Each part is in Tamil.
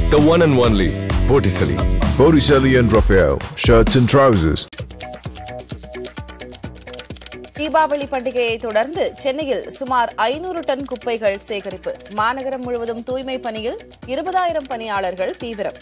The one and only Botticelli. Botticelli and Raphael, shirts and trousers. Deepavali பண்டிகையை தொடர்ந்து சென்னையில் சுமார் ஐநூறு டன் குப்பைகள் சேகரிப்பு மாநகரம் முழுவதும் தூய்மை பணியில் இருபதாயிரம் பணியாளர்கள் தீவிரம்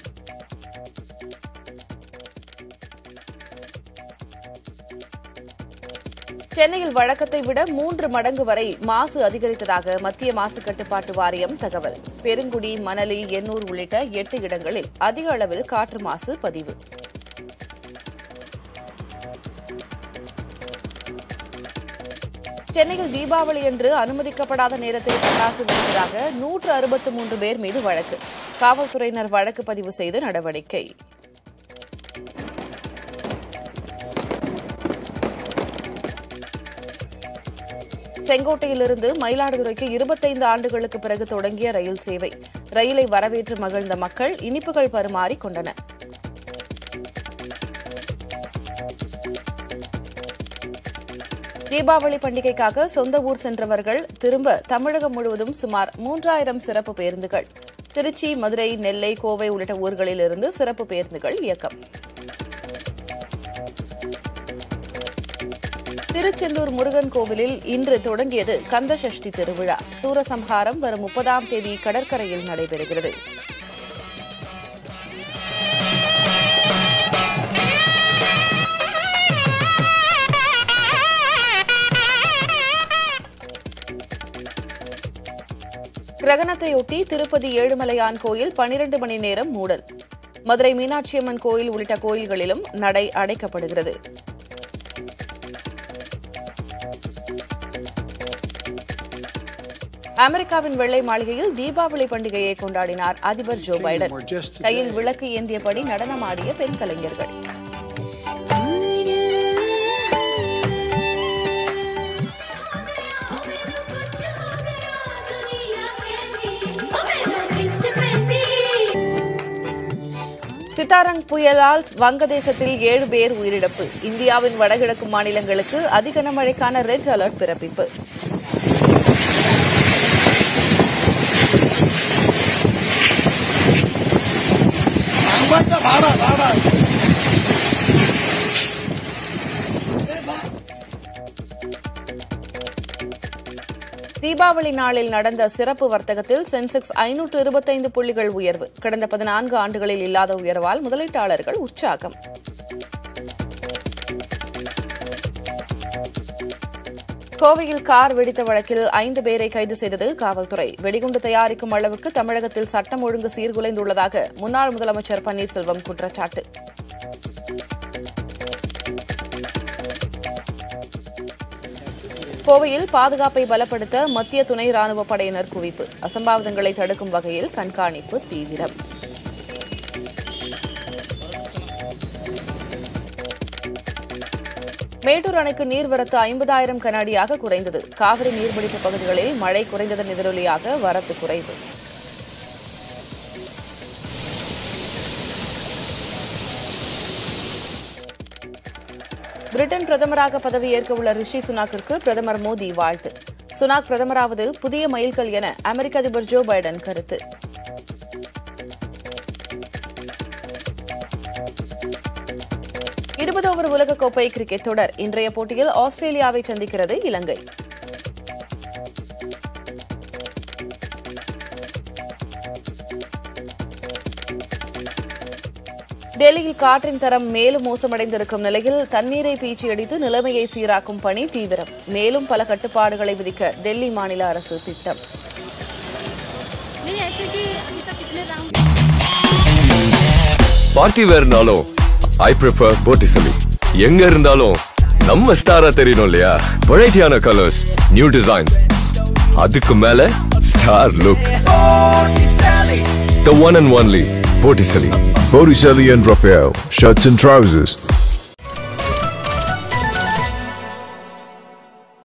சென்னையில் வழக்கத்தை விட மூன்று மடங்கு வரை மாசு அதிகரித்ததாக மத்திய மாசு கட்டுப்பாட்டு வாரியம் தகவல் பெருங்குடி மணலி எண்ணூர் உள்ளிட்ட எட்டு இடங்களில் அதிக அளவில் காற்று மாசு பதிவு சென்னையில் தீபாவளி அன்று அனுமதிக்கப்படாத நேரத்தில் பட்டாசு வெடித்ததாக நூற்று அறுபத்து மூன்று பேர் மீது வழக்கு காவல்துறையினர் வழக்கு பதிவு செய்து நடவடிக்கை செங்கோட்டையிலிருந்து மயிலாடுதுறைக்கு இருபத்தைந்து ஆண்டுகளுக்கு பிறகு தொடங்கிய ரயில் சேவை ரயிலை வரவேற்று மகிழ்ந்த மக்கள் இனிப்புகள் பரிமாறிக் கொண்டனர் தீபாவளி பண்டிகைக்காக சொந்த ஊர் சென்றவர்கள் திரும்ப தமிழகம் முழுவதும் சுமார் மூன்றாயிரம் சிறப்பு பேருந்துகள் திருச்சி மதுரை நெல்லை கோவை உள்ளிட்ட ஊர்களில் இருந்து சிறப்பு பேருந்துகள் இயக்கம் திருச்செந்தூர் முருகன் கோவிலில் இன்று தொடங்கியது கந்த சஷ்டி திருவிழா சூரசம்ஹாரம் வரும் முப்பதாம் தேதி கடற்கரையில் நடைபெறுகிறது கிரகணத்தையொட்டி திருப்பதி ஏழுமலையான் கோயில் பனிரண்டு மணி நேரம் மூடல் மதுரை மீனாட்சியம்மன் கோயில் உள்ளிட்ட கோயில்களிலும் நடை அடைக்கப்படுகிறது அமெரிக்காவின் வெள்ளை மாளிகையில் தீபாவளி பண்டிகையை கொண்டாடினார் அதிபர் ஜோ பைடன் கையில் விளக்கு ஏந்தியபடி நடனமாடிய பெண் கலைஞர்கள் சித்தாரங் புயலால் வங்கதேசத்தில் ஏழு பேர் உயிரிழப்பு இந்தியாவின் வடகிழக்கு மாநிலங்களுக்கு அதி கனமழைக்கான ரெட் அலர்ட் பிறப்பிப்பு தீபாவளி நாளில் நடந்த சிறப்பு வர்த்தகத்தில் சென்செக்ஸ் ஐநூற்று இருபத்தைந்து புள்ளிகள் உயர்வு கடந்த பதினான்கு ஆண்டுகளில் இல்லாத உயர்வால் முதலீட்டாளர்கள் உற்சாகம் கோவையில் கார் வெடித்த வழக்கில் ஐந்து பேரை கைது செய்தது காவல்துறை வெடிகுண்டு தயாரிக்கும் அளவுக்கு தமிழகத்தில் சட்டம் ஒழுங்கு சீர்குலைந்துள்ளதாக முன்னாள் முதலமைச்சர் பன்னீர்செல்வம் குற்றச்சாட்டு கோவையில் பாதுகாப்பை பலப்படுத்த மத்திய துணை ராணுவ படையினர் குவிப்பு அசம்பாவிதங்களை தடுக்கும் வகையில் கண்காணிப்பு தீவிரம் மேட்டூர் அணைக்கு நீர்வரத்து ஐம்பதாயிரம் கனஅடியாக குறைந்தது காவிரி நீர்பிடிப்பு பகுதிகளில் மழை குறைந்ததன் எதிரொலியாக வரத்து குறைவு பிரிட்டன் பிரதமராக பதவியேற்க உள்ள ரிஷி சுனாக்கிற்கு பிரதமர் மோடி வாழ்த்து சுனாக் பிரதமராவது புதிய மைல்கல் என அமெரிக்க அதிபர் ஜோ பைடன் கருத்து இருபது ஓவர் உலகக்கோப்பை கிரிக்கெட் தொடர் இன்றைய போட்டியில் ஆஸ்திரேலியாவை சந்திக்கிறது இலங்கை டெல்லியில் காற்றின் தரம் மேலும் மோசமடைந்திருக்கும் நிலையில் தண்ணீரை பீச்சி அடித்து நிலைமையை சீராக்கும் பணி தீவிரம் மேலும் பல கட்டுப்பாடுகளை விதிக்க டெல்லி மாநில அரசு திட்டம் नहीं ऐसे कि अभी तक कितने राउंड பார்ட்டி வேர்னாலும் ஐ ப்ரிஃபர் Botticelli. எங்க இருந்தாலும் நம்ம ஸ்டாரா தெரியணும் இல்லையா வெரைட்டியான கலர்ஸ் நியூ டிசைன்ஸ் அதுக்கு மேல star look the one and only Botticelli. Botticelli and Raphael, shirts and trousers.